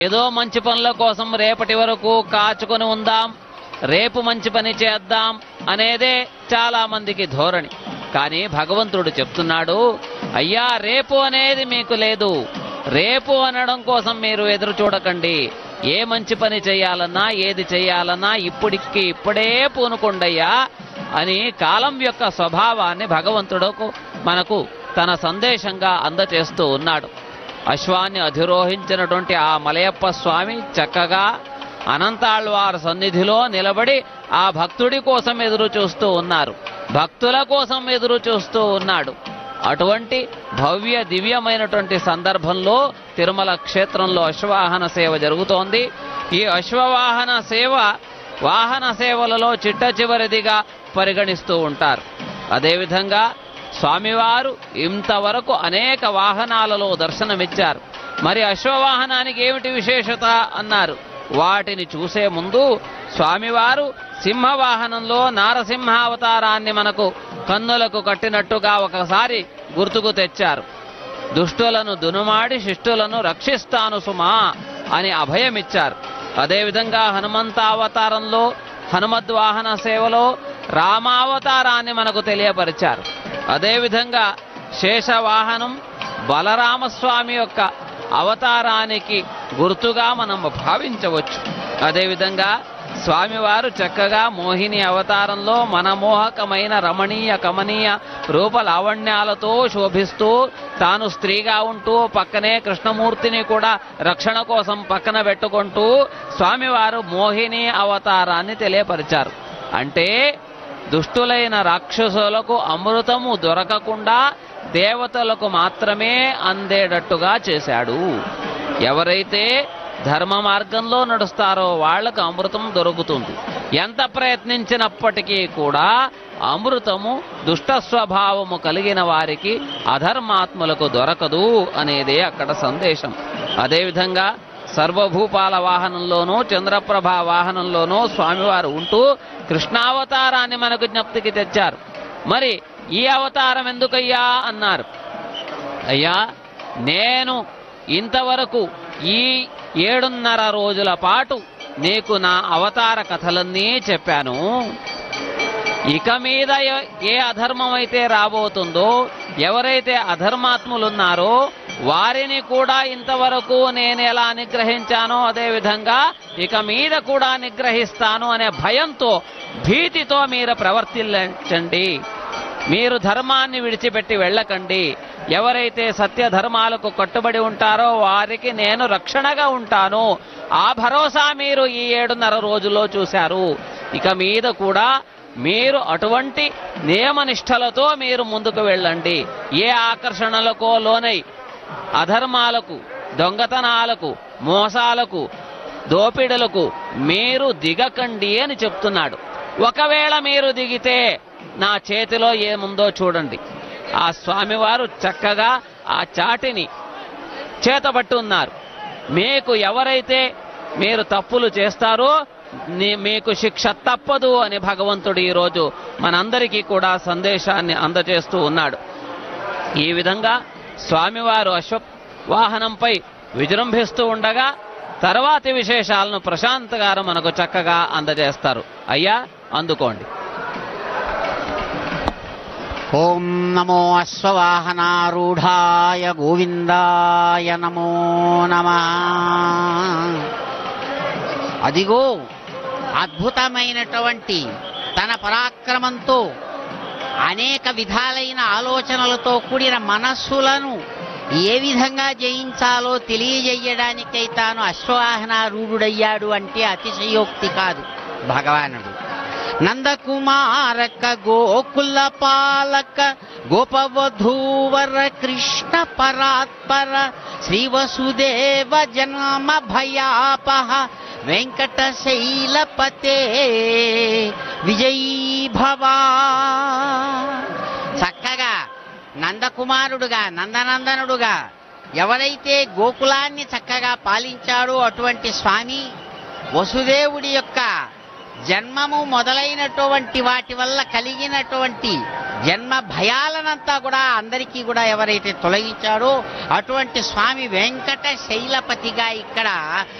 ఏదో మంచి పనుల కోసం రేపటి వరకు కాచుకొని ఉందాం రేపు మంచి పని చేద్దాం అనేదే చాలా మందికి ధోరణి కానీ భగవంతుడు చెప్తున్నాడు అయ్యా రేపు అనేది మీకు లేదు రేపు అనడం కోసం మీరు ఎదురు చూడకండి ఏ మంచి పని చేయాలన్నా ఏది చేయాలన్నా ఇప్పటికి ఇప్పుడే పూనుకోండయ్యా అని కాలం యొక్క స్వభావాన్ని భగవంతుడుకు మనకు తన సందేశంగా అందచేస్తూ ఉన్నాడు అశ్వాన్ని అధిరోహించినటువంటి ఆ మలయప్ప స్వామి చక్కగా అనంతాళ్వారి సన్నిధిలో నిలబడి ఆ భక్తుడి కోసం ఎదురు చూస్తూ ఉన్నారు భక్తుల కోసం ఎదురు చూస్తూ ఉన్నాడు అటువంటి భవ్య దివ్యమైనటువంటి సందర్భంలో తిరుమల క్షేత్రంలో అశ్వవాహన సేవ జరుగుతోంది ఈ అశ్వవాహన సేవ వాహన సేవలలో చిట్ట చివరిదిగా పరిగణిస్తూ ఉంటారు అదేవిధంగా స్వామివారు ఇంతవరకు అనేక వాహనాలలో దర్శనమిచ్చారు మరి అశ్వవాహనానికి ఏమిటి విశేషత అన్నారు వాటిని చూసే ముందు స్వామివారు సింహవాహనంలో నారసింహావతారాన్ని మనకు కన్నులకు కట్టినట్టుగా ఒకసారి గుర్తుకు తెచ్చారు దుష్టులను దునుమాడి శిష్టులను రక్షిస్తాను సుమా అని అభయమిచ్చారు అదేవిధంగా హనుమంతావతారంలో హనుమద్వాహన సేవలో రామావతారాన్ని మనకు తెలియపరిచారు అదేవిధంగా శేషవాహనం బలరామస్వామి యొక్క అవతారానికి గుర్తుగా మనం భావించవచ్చు అదేవిధంగా స్వామివారు చక్కగా మోహిని అవతారంలో మనమోహకమైన రమణీయ కమనీయ రూప లావణ్యాలతో శోభిస్తూ తాను స్త్రీగా ఉంటూ పక్కనే కృష్ణమూర్తిని కూడా రక్షణ కోసం పక్కన పెట్టుకుంటూ స్వామివారు మోహిని అవతారాన్ని తెలియపరిచారు అంటే దుష్టులైన రాక్షసులకు అమృతము దొరకకుండా దేవతలకు మాత్రమే అందేటట్టుగా చేశాడు ఎవరైతే ధర్మ మార్గంలో నడుస్తారో వాళ్లకు అమృతం దొరుకుతుంది ఎంత ప్రయత్నించినప్పటికీ కూడా అమృతము దుష్ట స్వభావము కలిగిన వారికి అధర్మాత్ములకు దొరకదు అనేదే అక్కడ సందేశం అదేవిధంగా సర్వభూపాల వాహనంలోనూ చంద్రప్రభ వాహనంలోనూ స్వామివారు ఉంటూ కృష్ణావతారాన్ని మనకు జ్ఞప్తికి తెచ్చారు మరి ఈ అవతారం ఎందుకయ్యా అన్నారు అయ్యా నేను ఇంతవరకు ఈ ఏడున్నర రోజుల పాటు నీకు నా అవతార కథలన్నీ చెప్పాను ఇక మీద ఎ- ఏ అధర్మం అయితే రాబోతుందో ఎవరైతే అధర్మాత్ములున్నారో వారిని కూడా ఇంతవరకు నేను ఎలా నిగ్రహించానో అదే విధంగా ఇక మీద కూడా నిగ్రహిస్తాను అనే భయంతో భీతితో మీరు ప్రవర్తించండి మీరు ధర్మాన్ని విడిచిపెట్టి వెళ్ళకండి ఎవరైతే సత్య ధర్మాలకు కట్టుబడి ఉంటారో వారికి నేను రక్షణగా ఉంటాను ఆ భరోసా మీరు ఈ ఏడున్నర రోజుల్లో చూశారు ఇక మీద కూడా మీరు అటువంటి నియమనిష్టలతో మీరు ముందుకు వెళ్ళండి ఏ ఆకర్షణలకో లోనై అధర్మాలకు దొంగతనాలకు మోసాలకు దోపిడలకు మీరు దిగకండి అని చెప్తున్నాడు ఒకవేళ మీరు దిగితే నా చేతిలో ఏముందో చూడండి ఆ స్వామివారు చక్కగా ఆ చాటిని చేతబట్టి ఉన్నారు మీకు ఎవరైతే మీరు తప్పులు చేస్తారో నీ- మీకు శిక్ష తప్పదు అని భగవంతుడు ఈరోజు మనందరికీ కూడా సందేశాన్ని అందజేస్తూ ఉన్నాడు ఈ విధంగా స్వామివారు అశ్వ వాహనంపై విజృంభిస్తూ ఉండగా తర్వాతి విశేషాలను ప్రశాంత్ గారు మనకు చక్కగా అందజేస్తారు అయ్యా అందుకోండి ఓం నమో అశ్వవాహనారూఢాయ గోవిందాయ నమో నమ అదిగో అద్భుతమైనటువంటి తన పరాక్రమంతో అనేక విధాలైన ఆలోచనలతో కూడిన మనస్సులను ఏ విధంగా జయించాలో తెలియజేయడానికై తాను అశ్వవాహనారూఢుడయ్యాడు అంటే అతిశయోక్తి కాదు భగవానుడు నందకుమారక గోకుల పాలక గోపవధూవర కృష్ణ పరాత్పర శ్రీ వసుదేవ జన్మ భయాపహ వెంకటశైలపతే విజయీ భవా చక్కగా నందకుమారుడుగా నందనందనుడుగా ఎవరైతే గోకులాన్ని చక్కగా పాలించాడో అటువంటి స్వామి వసుదేవుడి యొక్క జన్మము మొదలైనటువంటి వాటి వల్ల కలిగినటువంటి జన్మ భయాలనంతా కూడా అందరికీ కూడా ఎవరైతే తొలగించాడో అటువంటి స్వామి వెంకట శైలపతిగా ఇక్కడ